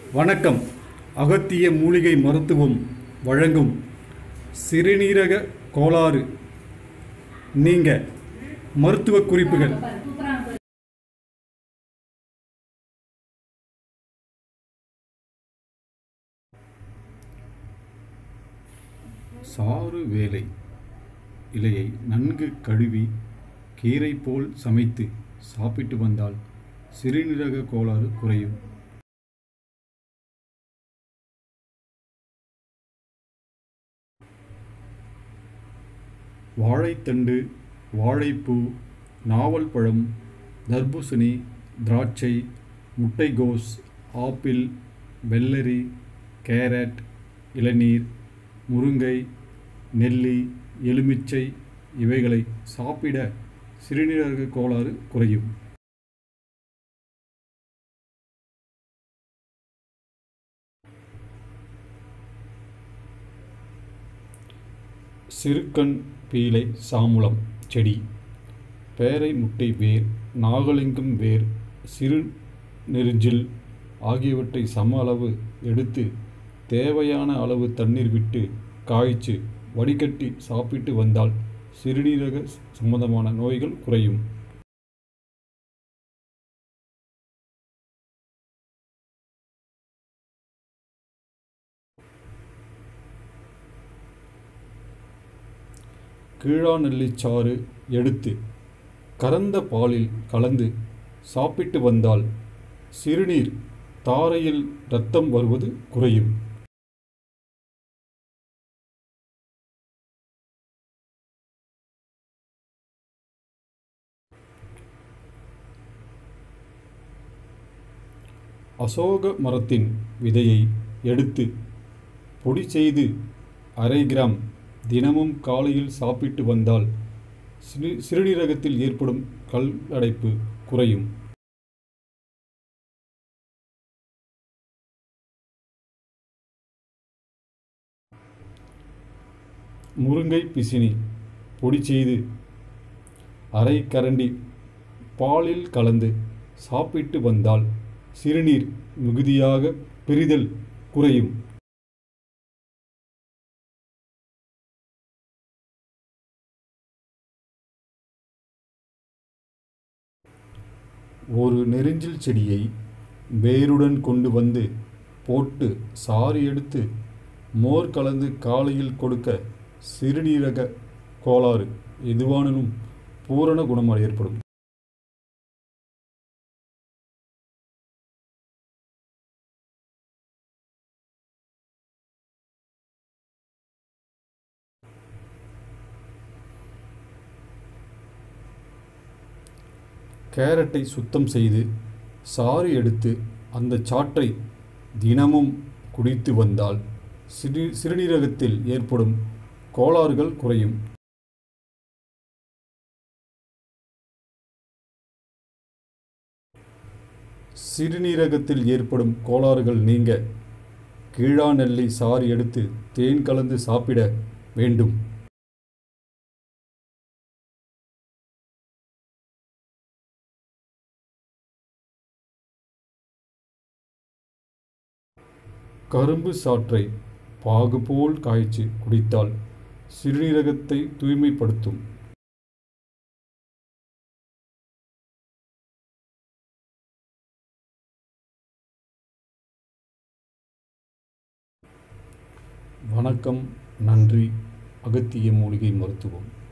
வணக்கம் அகத்திய மூலிகை மருத்துவம் வழங்கும் சிறுநீரக கோளாறு நீங்க மருத்துவ குறிப்புகள் சாறு வேலை இலையை நன்கு கழுவி கீரை போல் சமைத்து சாப்பிட்டு வந்தால் சிறுநீரக கோளாறு குறையும் வாழைத்தண்டு வாழைப்பூ நாவல் பழம் தர்பூசணி திராட்சை முட்டைகோஸ் ஆப்பிள் வெள்ளரி கேரட் இளநீர் முருங்கை நெல்லி எலுமிச்சை இவைகளை சாப்பிட சிறுநீரக கோளாறு குறையும் சிறுக்கண் பீலை சாமுளம் செடி பேரை முட்டை வேர் நாகலிங்கம் வேர் சிறு நெருஞ்சில் ஆகியவற்றை சம அளவு எடுத்து தேவையான அளவு தண்ணீர் விட்டு காய்ச்சி வடிகட்டி சாப்பிட்டு வந்தால் சிறுநீரக சம்பந்தமான நோய்கள் குறையும் கீழாநெல்லிச் சாறு எடுத்து கறந்த பாலில் கலந்து சாப்பிட்டு வந்தால் சிறுநீர் தாரையில் இரத்தம் வருவது குறையும் அசோக மரத்தின் விதையை எடுத்து பொடி செய்து அரை கிராம் தினமும் காலையில் சாப்பிட்டு வந்தால் சிறு சிறுநீரகத்தில் ஏற்படும் கல் அடைப்பு குறையும் முருங்கை பிசினி பொடி செய்து அரை கரண்டி பாலில் கலந்து சாப்பிட்டு வந்தால் சிறுநீர் மிகுதியாக பிரிதல் குறையும் ஒரு நெரிஞ்சில் செடியை வேருடன் கொண்டு வந்து போட்டு சாறு எடுத்து மோர் கலந்து காலையில் கொடுக்க சிறுநீரக கோளாறு எதுவானும் பூரண குணம் ஏற்படும் கேரட்டை சுத்தம் செய்து சாறு எடுத்து அந்த சாற்றை தினமும் குடித்து வந்தால் சிறு சிறுநீரகத்தில் ஏற்படும் கோளாறுகள் குறையும் சிறுநீரகத்தில் ஏற்படும் கோளாறுகள் நீங்க கீழாநெல்லி சாறு எடுத்து தேன் கலந்து சாப்பிட வேண்டும் கரும்பு சாற்றை பாகு போல் காய்ச்சி குடித்தால் சிறுநீரகத்தை தூய்மைப்படுத்தும் வணக்கம் நன்றி அகத்திய மூலிகை மருத்துவம்